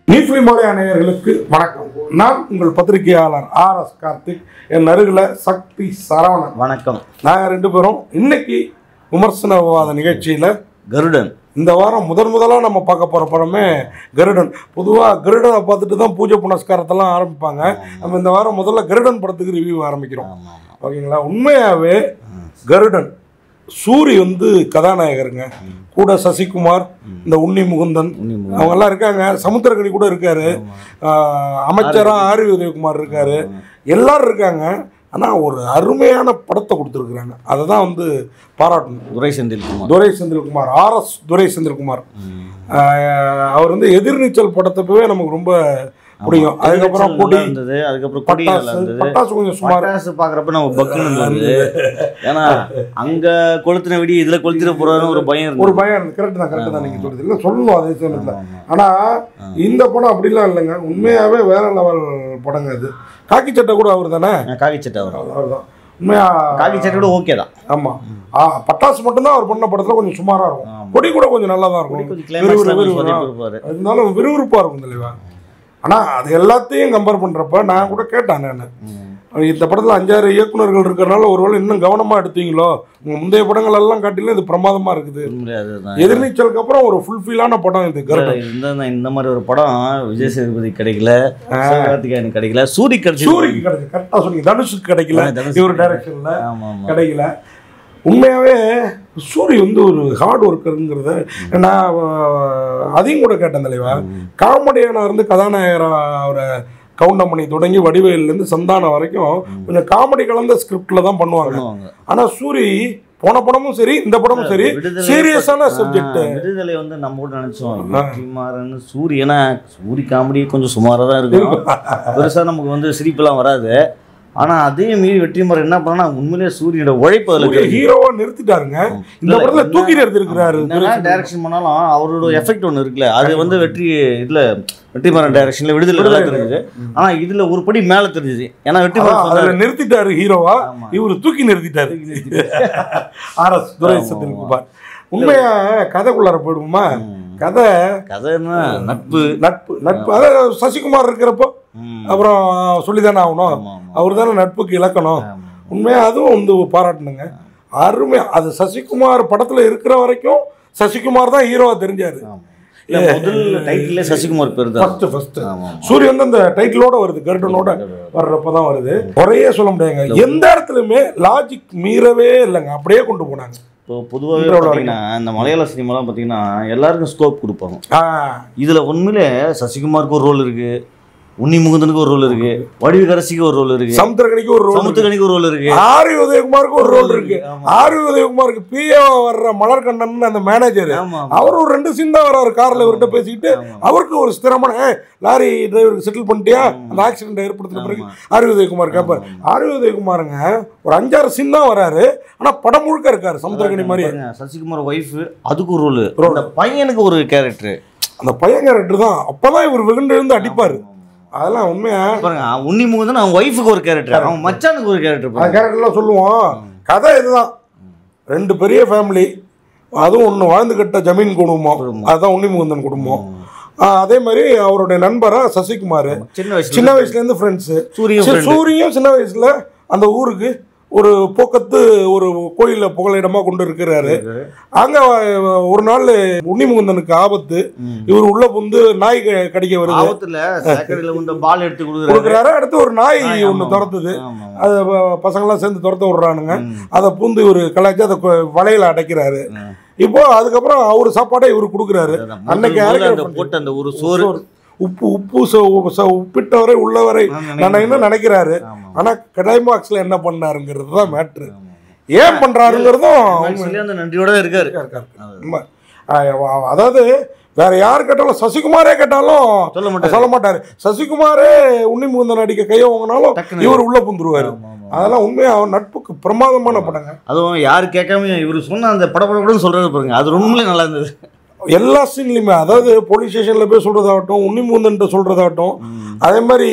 நீஃப்ரி மாலை நேயர்களுக்கு வணக்கம் நான் உங்கள் பத்திரிகையாளர் ஆர் எஸ் கார்த்திக் என் அருகில் சக்தி சரவணன் வணக்கம் நாங்கள் ரெண்டு பேரும் இன்னைக்கு விமர்சன விவாத நிகழ்ச்சியில் கருடன் இந்த வாரம் முதன் முதலாக நம்ம பார்க்க போகிற படமே கருடன் பொதுவாக கருடனை பார்த்துட்டு தான் பூஜை புனஸ்காரத்தெல்லாம் ஆரம்பிப்பாங்க நம்ம இந்த வாரம் முதல்ல கருடன் படத்துக்கு ரிவ்யூ ஆரம்பிக்கிறோம் ஆமா, ஆமா. ஓகேங்களா உண்மையாகவே கருடன் சூரி வந்து கதாநாயகருங்க கூட சசிகுமார் இந்த உன்னி முகுந்தன் உன்னி முகுந்தன். அவங்க எல்லாம் இருக்காங்க சமுத்திரக்கணி கூட இருக்காரு ஆஹ் அமைச்சரா ஆர் வி உதயகுமார் இருக்காரு எல்லாரும் இருக்காங்க ஆனா ஒரு அருமையான படத்தை கொடுத்துருக்குறாங்க அதை தான் வந்து பாராட்டணும் துரை செந்தில்குமார் துரை செந்தில்குமார் ஆர்எஸ் துரை செந்தில்குமார் ஆஹ் அவர் வந்து எதிர்நீச்சல் படத்தப்பவே நமக்கு ரொம்ப பிடிக்கும் அதுக்கப்புறம் நல்லா கொடி இருந்தது அதுக்கப்புறம் கொடி நல்லா பட்டாசு இருந்தது பட்டாசு கொஞ்சம் சுமார் பட்டாசு பாக்குறப்ப நம்ம பக்குன்னு இருந்தது ஏன்னா அங்க கொளுத்தின வெடி இதுல கொளுத்திட போறாருன்னு ஒரு பயம் ஒரு இருந்தது பயம் கரெக்ட் தான் கரெக்ட் தான் நீங்க சொல்றது இல்லை சொல்லணும் அதே சமயத்தில் ஆனா இந்த படம் அப்படிலாம் இல்லைங்க உண்மையாவே வேற லெவல் படங்க இது காக்கி சட்டை கூட அவர் தானே காக்கி சட்டை வரும் அவர் தான் உண்மையா காக்கி சட்டை கூட ஓகே தான் ஆமா ஆ, பட்டாசு மட்டும்தான் அவர் பண்ண படத்துல கொஞ்சம் சுமாரா இருக்கும் ஆமா. கொடி கூட கொஞ்சம் நல்லா தான் கொடி இருக்கும் கொஞ்சம் கிளைமேக்ஸ்ல விறுவிறு, கொஞ்சம் விறுவிறு, சொதப்பி இருப்பாரு இருந்தாலும் விறுவிறுப்பா இருக்கும் தலைவா ஆனா அது எல்லாத்தையும் கம்பேர் பண்றப்ப நான் கூட கேட்டேன் நான் இந்த படத்துல அஞ்சாறு இயக்குனர்கள் இருக்கிறனால ஒருவேளை இன்னும் கவனமா எடுத்தீங்களோ உங்க முந்தைய படங்கள் எல்லாம் காட்டிலும் இது பிரமாதமா இருக்குது அதுதான் எதிர்நீச்சலுக்கு அப்புறம் ஒரு ஃபுல்ஃபில்லான படம் இது கருடன் இந்த இந்த மாதிரி ஒரு படம் விஜய் சேதுபதி கிடைக்கல சிவகார்த்திகேயன் கிடைக்கல சூரி கிடைச்சி சூரிக்கு கிடைச்சு கரெக்டா சொன்னீங்க தனுஷுக்கு கிடைக்கல ஆ, தனுஷுக்கு இவர் டைரக்ஷன்ல ஆமா ஆமா கிடைக்கல உண்மையாவே சூரி வந்து ஒரு ஹார்ட் ஒர்க்கருங்கிறத நான் அஹ், அதையும் கூட கேட்டேன் தலைவா காமெடியான இருந்து கதாநாயகரா அவரை கவுண்டமணி தொடங்கி வடிவேலிருந்து சந்தானம் வரைக்கும் கொஞ்சம் காமெடி கலந்த ஸ்கிரிப்ட்ல தான் பண்ணுவாங்க பண்ணுவாங்க ஆனா சூரி போன படமும் சரி இந்த படமும் சரி விடுதலை சீரியஸான ஆ, சப்ஜெக்ட் விடுதலை வந்து நம்ம கூட நினைச்சோம் வெற்றிமாறன் சூரி ஏன்னா சூரி காமெடி கொஞ்சம் சுமாராக தான் இருக்கும் பெருசா நமக்கு வந்து சிரிப்பெல்லாம் வராது ஆனா அதே மீறி வெற்றிமாறன் என்ன பண்ணா உண்மையிலேயே சூரியனோட உழைப்பு அதுல இருக்கு. ஹீரோவா நிறுத்திட்டாருங்க இந்த இல்ல, படத்துல என்ன- தூக்கி நிறுத்திருக்கிறாரு என்னதான் டைரக்ஷன் பண்ணாலும் அவரோட எஃபெக்ட் ஒன்று இருக்குல்ல அது வந்து வெற்றி இதுல வெற்றிமாறன் டைரக்ஷன்ல விடுதலை நல்லா தெரிஞ்சுது ஆனா இதுல ஒரு படி மேல தெரிஞ்சுது ஏன்னா அதான், வெற்றிமாறன் அதுல சொன்னாரு, நிறுத்திட்டாரு ஹீரோவா ஆமா. இவரு தூக்கி நிறுத்திட்டாரு ஆர் எஸ் துரை ஆமா, சத்தியகுமார் உண்மையா கதைக்குள்ளார போயிடுவோமா கதை கதை என்ன நட்பு நட்பு நட்பு அதாவது சசிகுமார் இருக்கிறப்போ ம், அப்புறம் சொல்லிதானே ஆகணும் ஆமா, ஆமா. அவர் தானே நட்புக்கு இலக்கணம் ஆமா. உண்மையா அதுவும் வந்து பாராட்டணுங்க அருமை அது சசிகுமார் படத்துல இருக்கிற வரைக்கும் சசிகுமார் தான் ஹீரோவா தெரிஞ்சாரு ஆமா. இல்ல முதல் டைட்டிலே சசிகுமார் பேர் தான் ஃபர்ஸ்ட் ஃபர்ஸ்ட் ஆமா, ஆமா. சூரிய வந்து அந்த டைட்டிலோட வருது கருடனோட வர்றப்ப தான் வருது குறையே சொல்ல முடியாதுங்க எந்த இடத்துலயுமே லாஜிக் மீறவே இல்லைங்க அப்படியே கொண்டு போனாங்க இப்போ பொதுவாகவே இன்றோட பார்த்தீங்கன்னா இந்த மலையாள சினிமாலாம் பார்த்தீங்கன்னா எல்லாருக்கும் ஸ்கோப் கொடுப்பாங்க ஆ, இதில் உண்மையிலே சசிகுமாருக்கு ஒரு ரோல் இருக்கு உன்னி முகுந்தனுக்கு ஒரு ரோல் இருக்கு வடிவுகரசிக்கு ஒரு ரோல் இருக்கு சமுத்திரக்கணிக்கு ஒரு ரோல் சமுத்திரகனிக்கு ஒரு ரோல் இருக்கு ஆரி உதயகுமாருக்கு ஒரு ரோல் இருக்கு ஆமா. ஆரி உதயகுமாருக்கு பிஏ வர்ற மலர்கண்ணன் அந்த மேனேஜர் ஆமா அவர் ஒரு ரெண்டு சீன் தான் வர்றாரு கார்ல இவர்கிட்ட பேசிக்கிட்டு ஆமா. அவருக்கு ஒரு ஸ்திரமான "ஏய், லாரி டிரைவருக்கு செட்டில் பண்ணிட்டியா அந்த ஆக்சிடென்ட் ஏற்படுத்தின பிறகு ஆமா. ஆரி உதயகுமார் கேட்பார் ஆரி உதயகுமாருங்க ஒரு அஞ்சாறு சீன் தான் வராரு ஆனா படம் முழுக்க இருக்காரு சமுத்திரக்கணி மாதிரி பாருங்க, சசிகுமார் ஒய்ஃப் அதுக்கு ஒரு ரோல் அந்த பையனுக்கு ஒரு கேரக்டர் அந்த பையன் கேரக்டர் தான் அப்பதான் இவர் வெகுண்டு இருந்து அடிப்பாரு அதெல்லாம் உண்மையா பாருங்க உன்னி முகுந்தன் அவன் ஒய்ஃபுக்கு ஒரு கேரக்டர் அவன் மச்சானுக்கு ஒரு கேரக்டர் அந்த கேரக்டர்லாம் சொல்லுவோம் கதை இதுதான் ரெண்டு பெரிய ஃபேமிலி அதுவும் ஒன்று வாழ்ந்துக்கிட்ட ஜமீன் குடும்பம் அதுதான் உன்னிமுகுந்தன் குடும்பம் ஆ, அதே மாதிரி அவருடைய நண்பரா சசிகுமார் சின்ன வயசுல சின்ன வயசுலேருந்து ஃப்ரெண்ட்ஸு சூரியன் friend. சூரியும் சின்ன வயசுல அந்த ஊருக்கு ஒரு போக்கத்து ஒரு கோயிலில் புகலிடமா கொண்டு இருக்கிறாரு அங்க அஹ், ஒரு நாள் உன்னிமுகுந்தனுக்கு ஆபத்து ம். இவர் உள்ள புந்து நாய் க- கடிக்க வருது ஆபத்துல சேக்கடையில வந்து பால் எடுத்து கொடுக்குறாரு கொடுக்குறாரு அடுத்து ஒரு நாய் நாய், ஒன்று ஆமா. துரத்துது ஆமா. அதை ப- பசங்கெல்லாம் சேர்ந்து துரத்த விடுறானுங்க ம். அதை பூந்து இவர் கலாய்ச்சி அதை கொ- வலையில அடைக்கிறாரு ம். இப்போ அதுக்கப்புறம் அவர் சாப்பாடை இவர் கொடுக்குறாரு அதான் அன்னைக்கு முதல்ல அரைக்கிற அந்த பண்ணி- போட்ட அந்த ஒரு சோறு உப்பு உப்பு ச- ச- உப்பிட்டவரை உள்ளவரை நான் நான் இன்னும் நினைக்கிறாரு ஆமா. ஆனா கிளைமாக்ஸ்ல என்ன பண்ணாருங்கிறது தான் மேட்ரு ஆமா. ஏன் பண்றாருங்கிறதும் Actually அந்த நன்றியோட தான் இருக்காரு இருக்காரு. உண்மை. ஆ, அவ- அதாவது வேற யார் கேட்டாலும் சசிகுமாரே கேட்டாலும் சொல்ல மாட்டாரு சொல்ல மாட்டாரு சசிகுமாரே உன்னி முகுந்தன் அடிக்க கைய வாங்கினாலும் டக்குனு. இவர் உள்ள புந்துருவாரு ஆமா, ஆமா. அதெல்லாம் உண்மையா அவன் நட்புக்கு பிரமாதமான படங்க அதுவும் யாரு கேட்காம இவரு சொன்ன அந்த படப்படப்படன்னு சொல்றது பாருங்க அது உண்மையிலே நல்லா இருந்தது எல்லா சீன்லையுமே அதாவது போலீஸ் ஸ்டேஷன்ல போய் சொல்றதாகட்டும் உன்னி முகுந்தன்ட்ட சொல்றதாகட்டும் அதே மாதிரி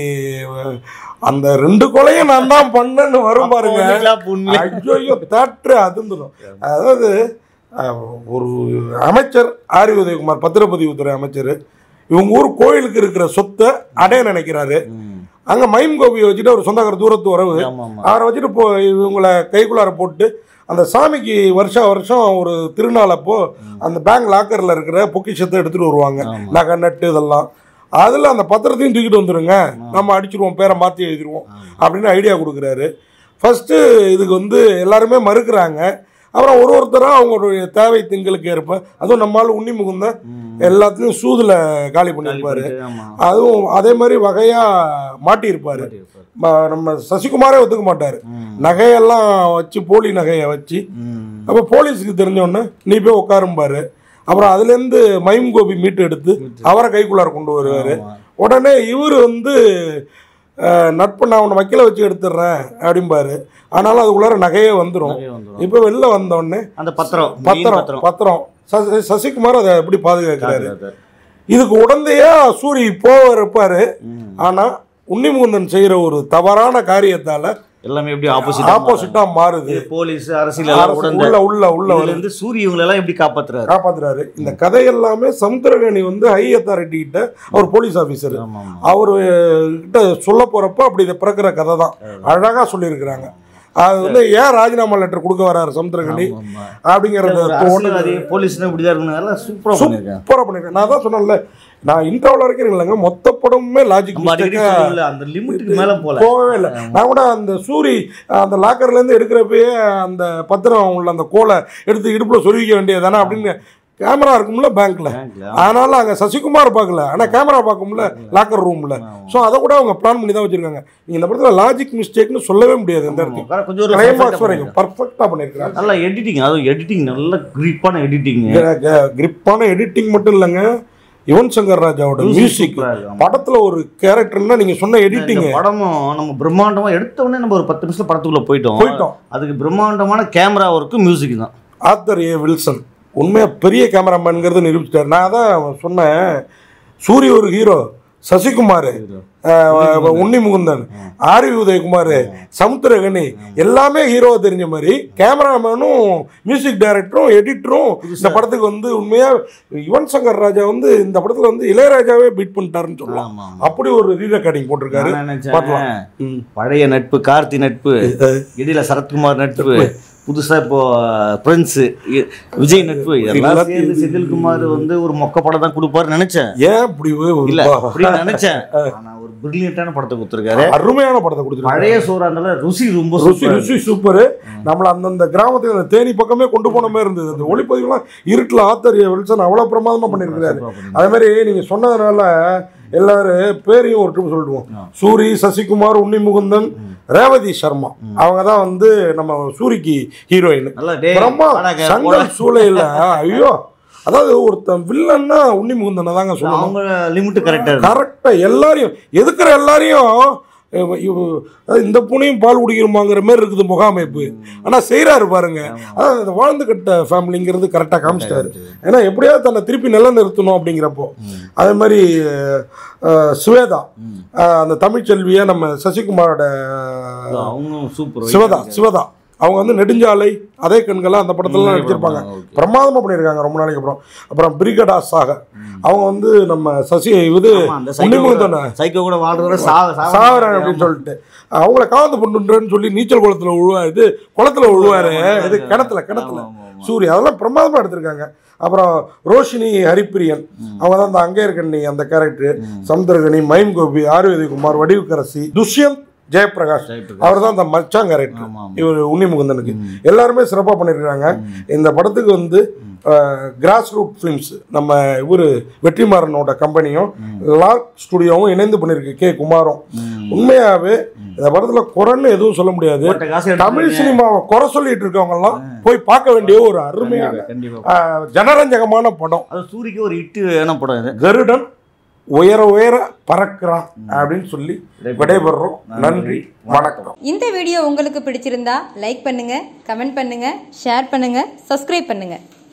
அஹ், அந்த ரெண்டு கொலையும் நான் தான் பண்ணேன்னு வரும் பாருங்க உண்மையிலே ஐயோ தேட்ரு அதிர்ந்துடும் அதாவது அஹ், ஒரு அமைச்சர் ஆரி உதயகுமார் பத்திரப்பதிவுத்துறை அமைச்சர் இவங்க ஊர் கோயிலுக்கு இருக்கிற சொத்தை அடைய நினைக்கிறாரு அங்க மைம் கோபியை வச்சுட்டு அவர் சொந்தக்கார தூரத்து உறவு ஆமா ஆமா அவரை வச்சுட்டு போ இவங்கள கைக்குள்ளார போட்டு அந்த சாமிக்கு வருஷா வருஷம் ஒரு திருநாள் அப்போ அந்த பேங்க் லாக்கர்ல இருக்கிற பொக்கிஷத்தை எடுத்துட்டு வருவாங்க ஆமா. நகை நட்டு இதெல்லாம் அதில் அந்த பத்திரத்தையும் தூக்கிட்டு வந்துருங்க நம்ம அடிச்சிருவோம் பேரை மாற்றி எழுதிருவோம் அப்படின்னு ஐடியா கொடுக்குறாரு ஃபஸ்ட்டு இதுக்கு வந்து எல்லாருமே மறுக்கிறாங்க அப்புறம் ஒரு ஒருத்தராக அவங்களுடைய தேவை திங்களுக்கு ஏற்ப அதுவும் நம்மளால உண்ணி முகுந்த எல்லாத்தையும் சூதில் காலி பண்ணியிருப்பாரு ஆமா அதுவும் அதே மாதிரி வகையாக மாட்டியிருப்பாரு ம- நம்ம சசிகுமாரே ஒத்துக்க மாட்டார் ம். நகையெல்லாம் வச்சு போலி நகையை வச்சு ம். அப்போ போலீஸுக்கு தெரிஞ்சோடனே நீ போய் உட்காரும்பாரு அப்புறம் அதுலேருந்து மைம் கோபி மீட்டு எடுத்து அவரை கைக்குள்ளார கொண்டு வருவார் ஆமா. உடனே இவர் வந்து அஹ், நட்பு நான் உன்னை வக்கீல வச்சு எடுத்துடுறேன் அப்படிம்பாரு ஆனாலும் அதுக்குள்ளார நகையே வந்துடும் நிறைய வந்துரும். இப்போ வெளில வந்தோடனே அந்த பத்திரம் main பத்திரம் பத்திரம் சசி சசிகுமார் அதை எப்படி பாதுகாக்கிறாரு அது. இதுக்கு உடந்தையா சூரி போக இருப்பாரு ம். ஆனா உன்னிமுகுந்தன் செய்யற ஒரு தவறான காரியத்தால எல்லாமே எப்படி ஆப்போசிட் ஆப்போசிட்டா மாறுது போலீஸ் அரசியல் எல்லாம் அரசு உடந்த உள்ள உள்ள உள்ள இதுல வந்து இருந்து சூரிய இவங்களை எல்லாம் எப்படி காப்பாத்துறாரு காப்பாத்துறாரு இந்த கதை எல்லாமே சமுத்திரகனி வந்து ஹை அத்தாரிட்டி கிட்ட அவர் போலீஸ் ஆபீசர் ஆமா ஆமா அவரு கிட்ட சொல்ல போறப்ப அப்படி இதை பிறக்கிற கதை தான் அழகா சொல்லியிருக்கிறாங்க அது வந்து ஏன் ராஜினாமா லெட்டர் கொடுக்க வராரு சமுத்திரகனி ஆமா, ஆமா. அப்படிங்கறது ஒரு அரசியல்வாதி போலீஸ்னா இப்படிதான் இருக்கணும் எல்லாம் சூப்பரா பண்ணிருக்காங்க சூப்பரா பண்ணிருக்கேன் நான் தான் சொன்னேன்ல நான் இன்டர்வல் வரைக்கும் இல்லைங்க மொத்த படமுமே லாஜிக் நம்ம அடிக்கடி சொல்லுவோம்ல, அந்த லிமிட்டுக்கு மேல போல போகவே இல்லை நான் கூட அந்த சூரி அந்த லாக்கர்ல இருந்து எடுக்கிறப்பயே அந்த பத்திரம் உள்ள அந்த கோலை எடுத்து இடுப்புல சொருவிக்க வேண்டியதானே அப்படின்னு கேமரா இருக்கும்ல பேங்க்ல பேங்க்ல அதனால அங்க சசிகுமார் பார்க்கல ஆனா கேமரா பார்க்கும்ல லாக்கர் ரூம்ல ஸோ அதை கூட அவங்க பிளான் பண்ணி தான் வச்சிருக்காங்க நீங்க இந்த படத்துல லாஜிக் மிஸ்டேக்னு சொல்லவே முடியாது இந்த இடத்துக்கு ஆமா, கொஞ்சம் ஒரு கிளைமாக்ஸ் perfect ஆ வரைக்கும் பர்ஃபெக்டா பண்ணிருக்காங்க நல்ல எடிட்டிங் அதுவும் எடிட்டிங் நல்ல கிரிப்பான எடிட்டிங் கிரிப்பான எடிட்டிங் மட்டும் இல்லைங்க யுவன் சங்கர் ராஜாவோட மியூசிக் படத்துல ஒரு கேரக்டர்னா நீங்க சொன்ன எடிட்டிங் படமும் நம்ம பிரம்மாண்டமா எடுத்த உடனே நம்ம ஒரு பத்து நிமிஷம் படத்துக்குள்ள போயிட்டோம் போயிட்டோம் அதுக்கு பிரம்மாண்டமான கேமரா ஒர்க்கு மியூசிக் தான் ஆத்தர் ஏ வில்சன் உண்மையா பெரிய கேமராமேன்ங்கிறத நிரூபிச்சிட்டார் நான் தான் சொன்னேன் சூரிய ஒரு hero Sasikumar Unni Mukundan R V Udhayakumar Samuthirakani எல்லாமே ஹீரோவை தெரிஞ்ச மாதிரி கேமராமேனும் மியூசிக் டைரக்டரும் எடிட்டரும் இந்த படத்துக்கு வந்து உண்மையா யுவன் சங்கர் ராஜா வந்து இந்த படத்துல வந்து இளையராஜாவே பீட் பண்ணிட்டாருன்னு சொல்லலாம் ஆமா அப்படி ஒரு ரீ ரெக்கார்டிங் போட்டிருக்காரு நான் நினைச்சேன் பார்க்கலாம். ம். பழைய நட்பு கார்த்தி நட்பு இடையில சரத்குமார் நட்பு புதுசா இப்போ பிரின்ஸ் விஜய் நட்பு இதெல்லாம் எல்லாத்தையும் சேர்ந்து செந்தில்குமார் வந்து ஒரு மொக்க படம் தான் கொடுப்பாருன்னு நினைச்சேன் ஏன் இப்படி ஒரு இல்ல பா- அப்படின்னு நினைச்சேன் ஆனா ஒரு பிரில்லியன்டான படத்தை கொடுத்துருக்காரு அருமையான படத்தை கொடுத்துருக்காரு பழைய சோறா இருந்தாலும் ருசி ரொம்ப ருசி சூப்பரா ருசி சூப்பர் நம்மள அந்தந்த கிராமத்துக்கு அந்த தேனி பக்கமே கொண்டு போன மாதிரி இருந்தது அந்த ஒளிப்பதிவுலாம் இருட்டில் ஆத்தர் வில்சன் அவ்வளோ பிரமாதமா பண்ணியிருக்கிறாரு இருக்கு. அதே மாதிரி நீங்க சொன்னதுனால எல்லாரும் பேரையும் ஒரு ட்ரிப் சொல்லிடுவோம் சூரி சசிகுமார் உன்னி முகுந்தன் ரேவதி சர்மா அவங்க தான் வந்து நம்ம சூரிக்கு ஹீரோயின் நல்லா டேய், பிரம்மா வாடாங்க, சங்கல் சூளையில ஐயோ அதாவது ஒருத்தன் வில்லன்னா உன்னி முகுந்தனை தாங்க சொல்லணும் அவங்க லிமிட் கரெக்டா இருக்கு கரெக்டா எல்லாரையும் எதுக்குற எல்லாரையும் இவ- இவ- அதாவது இந்த பூனையும் பால் குடிக்கிறோமாங்கிற மாதிரி இருக்குது முகாமைப்பு ஆனா செய்றாரு பாருங்க அதாவது அந்த வாழ்ந்து கட்ட ஃபேமிலிங்கிறது கரெக்டா காமிச்சிட்டாரு ஏன்னா எப்படியாவது தன்னை திருப்பி நில நிறுத்தணும் அப்படிங்கிறப்போ அதே மாதிரி அஹ், சுவேதா அஹ், அந்த தமிழ்ச்செல்வியை நம்ம சசிகுமாரோட அவங்க சூப்பர் சிவதா சிவதா அவங்க வந்து நெடுஞ்சாலை அதே கண்களா அந்த படத்துலலாம் நடிச்சிருப்பாங்க பிரமாதமா பண்ணியிருக்காங்க ரொம்ப நாளைக்கு அப்புறம் அப்புறம் பிரிகடா சாக அவங்க வந்து நம்ம சசி இது அந்த சைக்கோ உன்னிமுகந்தனை சைக்கோ கூட வாழ்றத சாக சாவரன் அப்படின்னு சொல்லிட்டு அவங்கள காந்து பண்ணுன்றேன்னு சொல்லி நீச்சல் குளத்துல விழுவாரு இது குளத்துல விழுவாரு இது கிணத்துல கிணத்துல சூரிய அதெல்லாம் பிரமாதமா எடுத்திருக்காங்க அப்புறம் ரோஷினி ஹரிப்பிரியன் அவங்க தான் அந்த அங்கேயர்கண்ணி அந்த கேரக்டர் சமுத்திரகனி மைம் கோபி ஆர்வேதி குமார் வடிவுக்கரசி துஷ்யந்த் ஜெயபிரகாஷ் அவர் தான் அந்த மச்சான் கேரக்டர் ஆமா, ஆமா. இவர் உன்னிமுகுந்தனுக்கு எல்லாருமே சிறப்பாக பண்ணியிருக்காங்க இந்த படத்துக்கு வந்து கிராஸ் ரூட் ஃபிலிம்ஸ் நம்ம இவர் வெற்றிமாறனோட கம்பெனியும் லார்க் ஸ்டுடியோவும் இணைந்து பண்ணியிருக்கு கே குமாரும் உண்மையாவே இந்த படத்துல குறைன்னு எதுவும் சொல்ல முடியாது போட்ட காசு எடுத்து தமிழ் சினிமாவை குறை சொல்லிட்டு இருக்கவங்க எல்லாம் போய் பார்க்க வேண்டிய ஒரு அருமையான கண்டிப்பா ஆஹ், ஜனரஞ்சகமான படம் அது சூரிக்கு ஒரு இட்டு என்ன படம் இது கருடன் உயர உயர பறக்கிறான் அப்படின்னு சொல்லி விடைபெறுறோம் நன்றி வணக்கம் இந்த வீடியோ உங்களுக்கு பிடிச்சிருந்தா லைக் பண்ணுங்க கமெண்ட் பண்ணுங்க ஷேர் பண்ணுங்க சப்ஸ்கிரைப் பண்ணுங்க